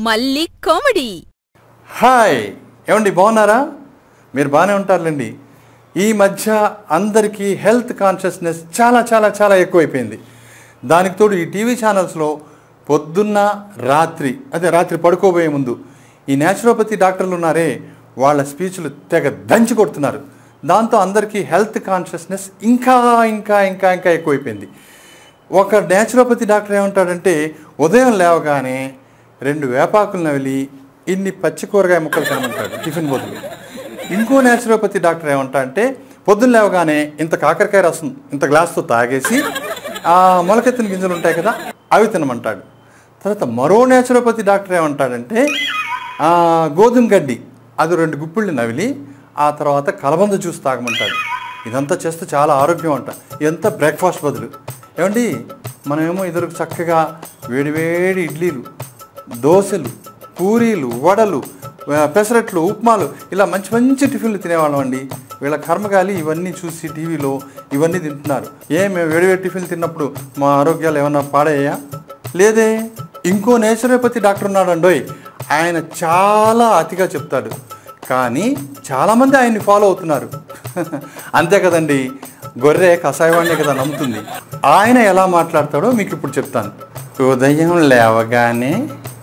మళ్ళీ comedy hi ఏమండి బాగున్నారా మీరు బాగానే ఉంటారులేండి ఈ మధ్య అందరికీ హెల్త్ కాన్షియస్నెస్ చాలా చాలా చాలా ఎక్కువైపోయింది దానికి తోడు ఈ టీవీ ఛానల్స్లో పొద్దున్న రాత్రి అదే రాత్రి పడుకోబోయే ముందు ఈ న్యాచురోపతి డాక్టర్లు ఉన్నారే వాళ్ళ స్పీచ్లు తెగ దంచి కొడుతున్నారు దాంతో అందరికీ హెల్త్ కాన్షియస్నెస్ ఇంకా ఇంకా ఇంకా ఇంకా ఎక్కువైపోయింది ఒక న్యాచురోపతి డాక్టర్ ఏమంటాడంటే ఉదయం లేవగానే రెండు వేపాకులు నవిలి ఇన్ని పచ్చి కూరగాయ ముక్కలు తినమంటాడు టిఫిన్ బదులు ఇంకో న్యాచురోపతి డాక్టర్ ఏమంటా అంటే పొద్దున్న లేవగానే ఇంత కాకరకాయ రసం ఇంత గ్లాస్తో తాగేసి ఆ మొలకెత్తిన గింజలు ఉంటాయి కదా అవి తినమంటాడు తర్వాత మరో న్యాచురోపతి డాక్టర్ ఏమంటాడంటే ఆ, గోధుమ గడ్డి అది రెండు గుప్పిళ్ళు నవిలి ఆ తర్వాత కలబంద జ్యూస్ తాగమంటాడు ఇదంతా చేస్తే చాలా ఆరోగ్యం అంట ఇదంతా బ్రేక్ఫాస్ట్ బదులు ఏమండి మనమేమో ఇద్దరు చక్కగా వేడివేడి ఇడ్లీలు దోశలు పూరీలు వడలు ఆ, పెసరట్లు ఉప్మాలు ఇలా మంచి మంచి టిఫిన్లు తినేవాళ్ళం అండి వీళ్ళ కర్మగాలి ఇవన్నీ చూసి టీవీలో ఇవన్నీ తింటున్నారు ఏ మేము వేడివేడి టిఫిన్లు తిన్నప్పుడు మా ఆరోగ్యాలు ఏమన్నా పాడయ్యా లేదే ఇంకో నేచురోపతి డాక్టర్ ఉన్నాడండోయ్ ఆయన చాలా అతిగా చెప్తాడు కానీ చాలామంది ఆయన్ని ఫాలో అవుతున్నారు అంతే కదండి గొర్రె కషాయవాణ్ణే కదా నమ్ముతుంది ఆయన ఎలా మాట్లాడతాడో మీకు ఇప్పుడు చెప్తాను ఉదయం లేవగానే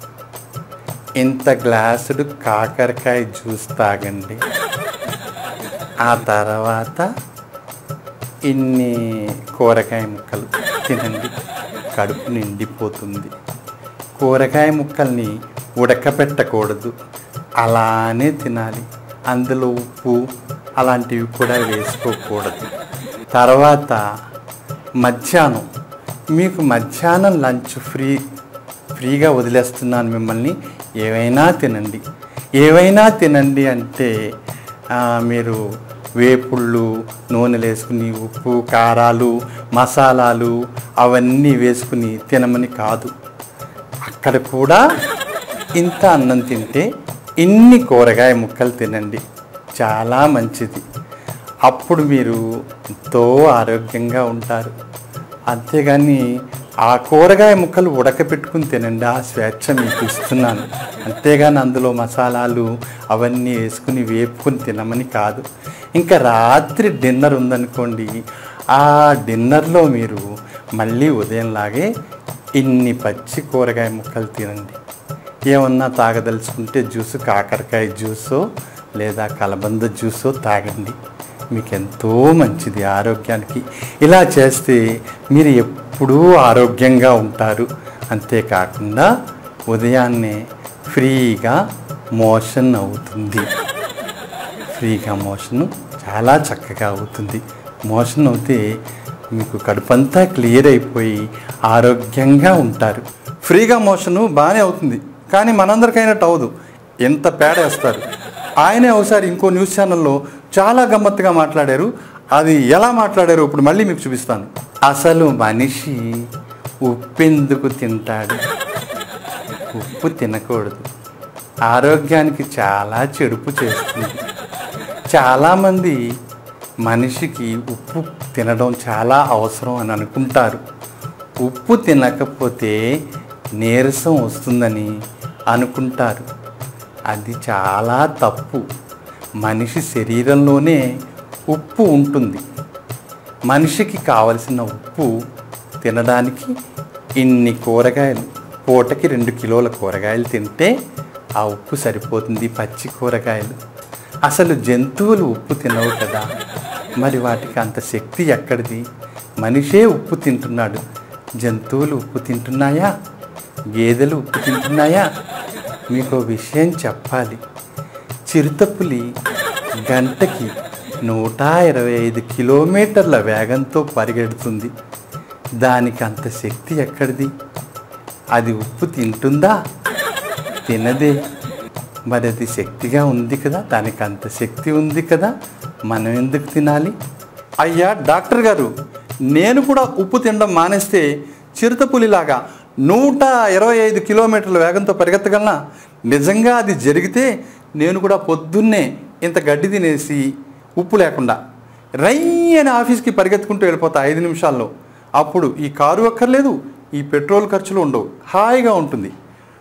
ఇంత గ్లాసుడు కాకరకాయ జ్యూస్ తాగండి ఆ తర్వాత ఇన్ని కూరగాయ ముక్కలు తినండి కడుపు నిండిపోతుంది కూరగాయ ముక్కల్ని ఉడకపెట్టకూడదు అలానే తినాలి అందులో ఉప్పు అలాంటివి కూడా వేసుకోకూడదు తర్వాత మధ్యాహ్నం మీకు మధ్యాహ్నం లంచ్ ఫ్రీ ఫ్రీగా వదిలేస్తున్నాను మిమ్మల్ని ఏవైనా తినండి ఏవైనా తినండి అంటే ఆ, మీరు వేపుళ్ళు నూనెలు వేసుకుని ఉప్పు కారాలు మసాలాలు అవన్నీ వేసుకుని తినమని కాదు అక్కడ కూడా ఇంత అన్నం తింటే ఇన్ని కూరగాయ ముక్కలు తినండి చాలా మంచిది అప్పుడు మీరు ఎంతో ఆరోగ్యంగా ఉంటారు అంతేగాని ఆ కూరగాయ ముక్కలు ఉడకపెట్టుకుని తినండి ఆ స్వేచ్ఛ మీకు ఇస్తున్నాను అంతేగాని అందులో మసాలాలు అవన్నీ వేసుకుని వేపుకుని తినమని కాదు ఇంకా రాత్రి డిన్నర్ ఉందనుకోండి ఆ డిన్నర్లో మీరు మళ్ళీ ఉదయంలాగే ఇన్ని పచ్చి కూరగాయ ముక్కలు తినండి ఏమన్నా తాగదలుచుకుంటే జ్యూస్ కాకరకాయ జ్యూసో లేదా కలబంద జ్యూసో తాగండి మీకు ఎంతో మంచిది ఆరోగ్యానికి ఇలా చేస్తే మీరు ఎప్పుడూ ఆరోగ్యంగా ఉంటారు అంతేకాకుండా ఉదయాన్నే ఫ్రీగా మోషన్ అవుతుంది ఫ్రీగా మోషన్ చాలా చక్కగా అవుతుంది మోషన్ అవుతే మీకు కడుపంతా క్లియర్ అయిపోయి ఆరోగ్యంగా ఉంటారు ఫ్రీగా మోషను బాగానే అవుతుంది కానీ మనందరికైనట్టు అవ్వదు ఎంత పేడ వేస్తారు ఆయనే ఒకసారి ఇంకో న్యూస్ ఛానల్లో చాలా గమ్మత్తుగా మాట్లాడారు అది ఎలా మాట్లాడారో ఇప్పుడు మళ్ళీ మీకు చూపిస్తాను అసలు మనిషి ఉప్పెందుకు తింటాడు ఉప్పు తినకూడదు ఆరోగ్యానికి చాలా చెడుపు చేస్తుంది చాలామంది మనిషికి ఉప్పు తినడం చాలా అవసరం అని అనుకుంటారు ఉప్పు తినకపోతే నీరసం వస్తుందని అనుకుంటారు అది చాలా తప్పు మనిషి శరీరంలోనే ఉప్పు ఉంటుంది మనిషికి కావలసిన ఉప్పు తినడానికి ఇన్ని కూరగాయలు పూటకి రెండు కిలోల కూరగాయలు తింటే ఆ ఉప్పు సరిపోతుంది పచ్చి కూరగాయలు అసలు జంతువులు ఉప్పు తినవు కదా మరి వాటికి అంత శక్తి ఎక్కడిది మనిషే ఉప్పు తింటున్నాడు జంతువులు ఉప్పు తింటున్నాయా గేదెలు ఉప్పు తింటున్నాయా మీకు ఓ విషయం చెప్పాలి చిరుతపులి గంటకి నూట ఇరవై ఐదు కిలోమీటర్ల వేగంతో పరిగెడుతుంది దానికి అంత శక్తి ఎక్కడిది అది ఉప్పు తింటుందా తినదే మరి అది శక్తిగా ఉంది కదా దానికి అంత శక్తి ఉంది కదా మనం ఎందుకు తినాలి అయ్యా డాక్టర్ గారు నేను కూడా ఉప్పు తినడం మానేస్తే చిరుతపులిలాగా నూట ఇరవై ఐదు కిలోమీటర్ల వేగంతో పరిగెత్తగలనా నిజంగా అది జరిగితే నేను కూడా పొద్దున్నే ఇంత గడ్డి తినేసి ఉప్పు లేకుండా రై అని ఆఫీస్కి పరిగెత్తుకుంటూ వెళ్ళిపోతా ఐదు నిమిషాల్లో అప్పుడు ఈ కారు అక్కర్లేదు ఈ పెట్రోల్ ఖర్చులు ఉండవు హాయిగా ఉంటుంది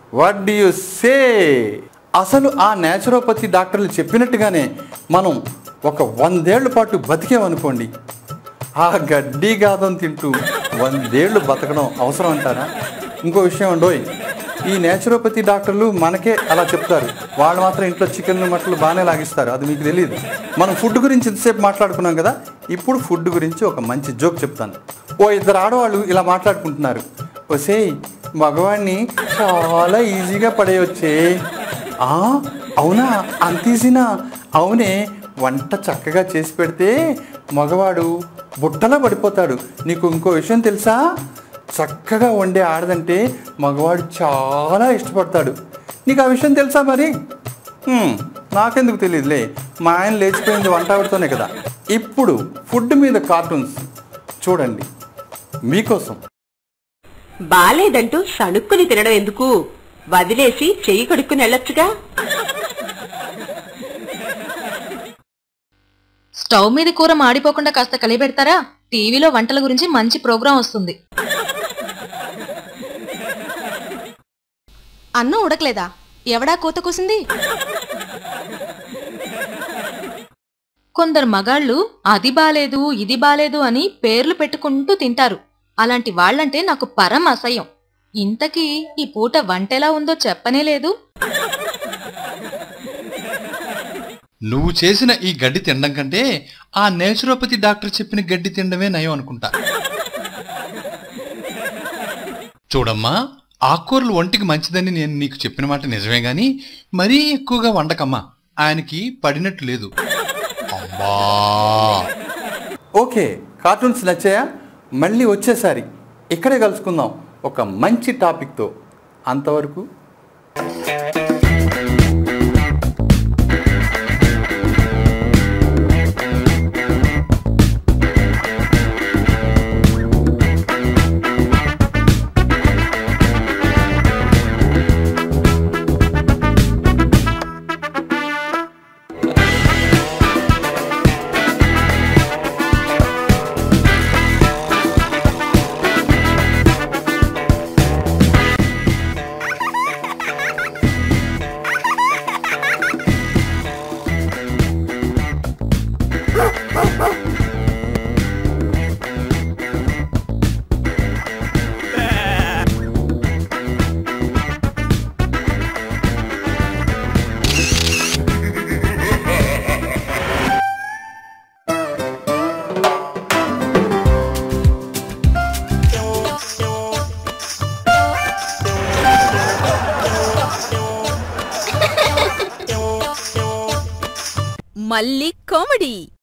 వాట్ డి యు సే అసలు ఆ నేచురోపతి డాక్టర్లు చెప్పినట్టుగానే మనం ఒక వందేళ్ల పాటు బతికేమనుకోండి ఆ గడ్డి గాదం తింటూ వందేళ్లు బతకడం అవసరం అంటారా ఇంకో విషయం అండోయ్ ఈ నేచురోపతి డాక్టర్లు మనకే అలా చెప్తారు వాళ్ళు మాత్రం ఇంట్లో చికెన్ మటలు బాగానే లాగిస్తారు అది మీకు తెలియదు మనం ఫుడ్ గురించి ఇంతసేపు మాట్లాడుకున్నాం కదా ఇప్పుడు ఫుడ్ గురించి ఒక మంచి జోక్ చెప్తాను ఓ ఇద్దరు ఆడవాళ్ళు ఇలా మాట్లాడుకుంటున్నారు ఒసేయ్ మగవాడిని చాలా ఈజీగా పడేయొచ్చే ఆ, అవునా అంత ఈజీనా అవునే వంట చక్కగా చేసి పెడితే మగవాడు బుట్టలో పడిపోతాడు నీకు ఇంకో విషయం తెలుసా చక్కగా వండే ఆడదంటే మగవాడు చాలా ఇష్టపడతాడు నీకు ఆ విషయం తెలుసా మరి హ్మ్, నాకెందుకు తెలియదులే మా ఆయన లేచిపోయింది వంట ఆవిడతోనే కదా ఇప్పుడు ఫుడ్ మీద కార్టూన్స్ చూడండి మీకోసం బాలేదంటూ సణుక్కుని తినడం ఎందుకు వదిలేసి చెయ్యి కడుక్కుని వెళ్ళొచ్చుగా స్టవ్ మీద కూర మాడిపోకుండా కాస్త కలిపెడతారా టీవీలో వంటల గురించి మంచి ప్రోగ్రాం వస్తుంది అన్నం ఉడకలేదా ఎవడా కూత కూసింది కొందరు మగాళ్ళు అది బాలేదు ఇది బాలేదు అని పేర్లు పెట్టుకుంటూ తింటారు అలాంటి వాళ్ళంటే నాకు పరం అసహ్యం ఇంతకీ ఈ పూట వంటెలా ఉందో చెప్పనే లేదు నువ్వు చేసిన ఈ గడ్డి తినడం కంటే ఆ నేచురోపతి డాక్టర్ చెప్పిన గడ్డి తినడమే నయం అనుకుంటా చూడమ్మా ఆకుకూరలు ఒంటికి మంచిదని నేను నీకు చెప్పిన మాట నిజమే గాని మరీ ఎక్కువగా వండకమ్మా ఆయనకి పడినట్టు లేదు అమ్మా ఓకే కార్టూన్స్ నచ్చాయా మళ్ళీ వచ్చేసారి ఇక్కడే కలుసుకుందాం ఒక మంచి టాపిక్తో అంతవరకు మళ్ళీ కామెడీ